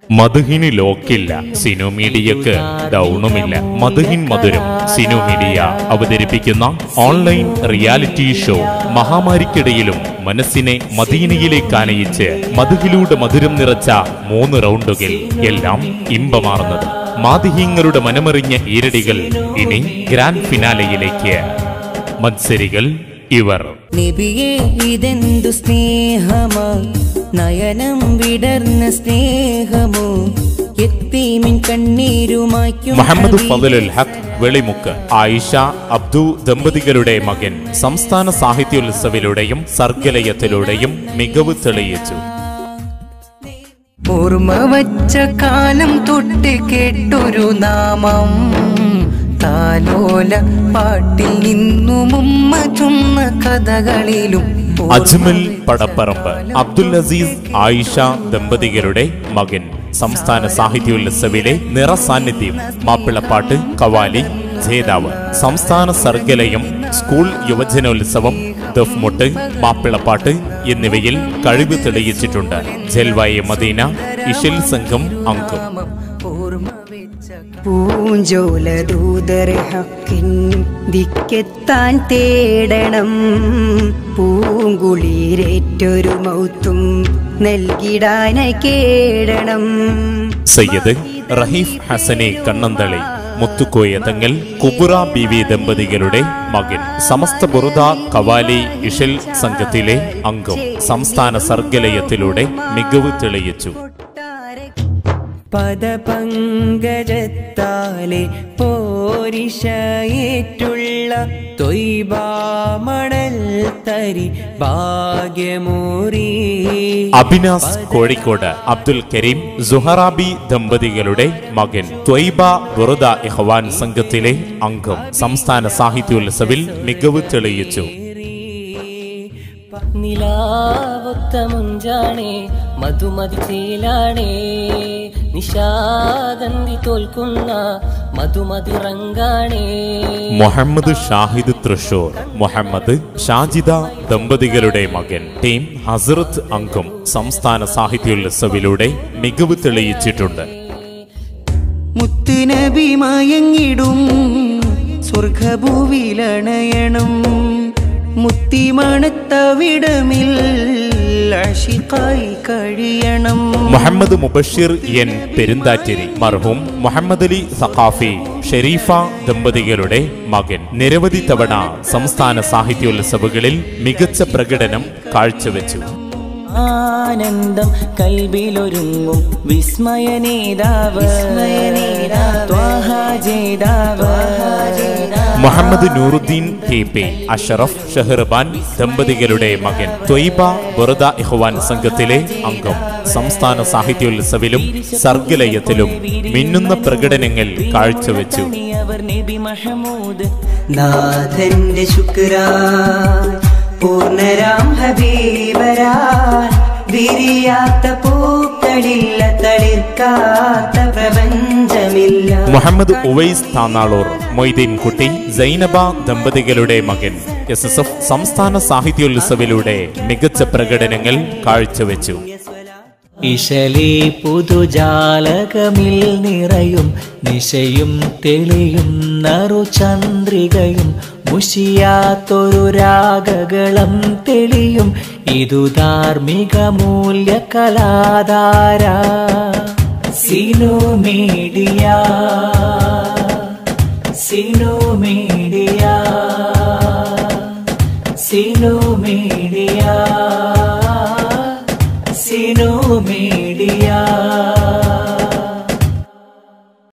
മധുഹിന് ലോക്കില്ല സിനു മീഡിയക്ക് ഡൗണുമില്ല മധുഹിൻ മധുരം സിനു മീഡിയ അവതരിപ്പിക്കുന്ന ഓൺലൈൻ റിയാലിറ്റി ഷോ മഹാമാരിക്കിടയിലും മനസ്സിനെ മദീനയിലേക്ക് ആനയിച്ച് മധുഹിലൂടെ മധുരം നിറച്ച മൂന്ന് റൗണ്ടുകൾ എല്ലാം ഇമ്പമാർന്നത് മാതിഹീങ്ങളുടെ മനമറിഞ്ഞ ഈരടികൾ ഇനി ഗ്രാൻഡ് ഫിനാലയിലേക്ക് മത്സരികൾ ഇവർ നബിയേ ഇതെന്തു സ്നേഹമോ നയനം വിടർന്ന സ്നേഹമോ എത്തീമിൻ കണ്ണീരുമായ്ക്കും മുഹമ്മദ് ഫضലുൽ ഹക്ക് വെളിമുക്ക് ആയിഷ അബ്ദു ദമ്പതികളുടെ മകൻ സംസ്ഥാന സാഹിത്യോത്സവിലൂടെയും സർഗലയത്തിലൂടെയും മികവ് തെളിയിച്ചു ഓർമ്മ വച്ച കാലം തൊട്ട് കേട്ടൊരു നാമം താലോല പാട്ടിൽ നിന്നും ഉമ്മ ചുന്ന കഥകളിലും അജ്മൽ പടപ്പറമ്പ് അബ്ദുൽ അസീസ് ആയിഷ ദമ്പതികളുടെ മകൻ സംസ്ഥാന സാഹിത്യോത്സവിലെ നിറസാന്നിധ്യം മാപ്പിളപ്പാട്ട് കവാലി ജേതാവ് സംസ്ഥാന സർഗലയം സ്കൂൾ യുവജനോത്സവം ദഫ്മുട്ട് മാപ്പിളപ്പാട്ട് എന്നിവയിൽ കഴിവ് തെളിയിച്ചിട്ടുണ്ട് ജൽവായ മദീന ഇഷൽ സംഘം അംഗം ഓർമ്മ വെച്ച പൂഞ്ചോല ദൂതര ഹക്കിൻ ദിക്കെത്താൻ തേടണം പൂങ്കുളിരേറ്റൊരു മൗത്തും നൽകിടാനായി കേടണം സയ്യദ് റഹീഫ് ഹസനെ കണ്ണന്തളി മുത്തുക്കോയ തങ്ങൾ കുബുറ ബിവി ദമ്പതികളുടെ മകൻ സമസ്ത ബുറുദ കവാലി ഇഷൽ സംഘത്തിലെ അംഗം സംസ്ഥാന സർഗലയത്തിലൂടെ മികവ് തെളിയിച്ചു പദപങ്കജത്താലെ പോരിശയേറ്റുള്ള തൊയ്ബാമണൽ തരി ഭാഗ്യമൂറി അബിനാസ് കോഴിക്കോട് അബ്ദുൽ കരീം സുഹറാബി ദമ്പതികളുടെ മകൻ ത്വയ്ബ ബുറുദ ഇഹ്വാൻ സംഘത്തിലെ അംഗം സംസ്ഥാന സാഹിത്യോത്സവിൽ മികവ് തെളിയിച്ചു നിലാവൊത്ത മുഞ്ചാണേ മധുമതി ചേലാണേ നിഷാഗന്ധി തോൽക്കുന്ന മധുമതി റങ്കാണേ മുഹമ്മദ് ഷാഹിദ് തൃശൂർ മുഹമ്മദ് ഷാജിദ ദമ്പതികളുടെ മകൻ ടീം ഹസറത്ത് അംഗം സംസ്ഥാന സാഹിത്യോത്സവിലൂടെ മികവ് തെളിയിച്ചിട്ടുണ്ട് മുത്തുനബി മയങ്ങിടും സ്വർഗഭൂവിലണയണം മുത്തിമണത്തവിടമിൽ അഷിക്കായി കഴിയണം മുഹമ്മദ് മുബഷിർ എൻ പെരുന്താറ്റേരി മർഹൂം മുഹമ്മദ് അലി സഖാഫി ഷെരീഫ ദമ്പതികളുടെ മകൻ നിരവധി തവണ സംസ്ഥാന സാഹിത്യോത്സവങ്ങളിൽ മികച്ച പ്രകടനം കാഴ്ചവെച്ചു ആനന്ദം കൽബിലൊരുങ്ങും വിസ്മയ നേതാവ് ത്വാഹ ജേതാവ് മുഹമ്മദ് നൂറുദ്ദീൻ കെ പി അഷറഫ് ഷെഹർബാൻ ദമ്പതികളുടെ മകൻ ത്വയ്ബ ബുറദ ഇഹ്വാൻ സംഘത്തിലെ അംഗം സംസ്ഥാന സാഹിത്യോത്സവിലും സർഗലയത്തിലും മിന്നുന്ന പ്രകടനങ്ങൾ കാഴ്ചവെച്ചു അവർ നബി മഹമൂദ് നാഥന്റെ ശുക്രാ പൂർണ്ണരാം ഹബീബരാൻ വിരിയാത്ത പൂക്കളില്ല തളിർക്കാത്ത പ്രപഞ്ചമില്ല മുഹമ്മദ് ഉവൈസ് താന്നാളൂർ മൊയ്തീൻ കുട്ടി സൈനബ ദമ്പതികളുടെ മകൻ എസ് എസ് എഫ് സംസ്ഥാന സാഹിത്യോത്സവിലൂടെ മികച്ച പ്രകടനങ്ങൾ കാഴ്ചവെച്ചു ഇശലി പുതുജാലകമിൽ നിറയും നിശയും തെളിയും നറുചന്ദ്രികയും മുഷിയാത്തൊരു രാഗകളം തെളിയും ഇതു ധാർമ്മിക മൂല്യ കലാധാര Sinu media Sinu media Sinu media Sinu media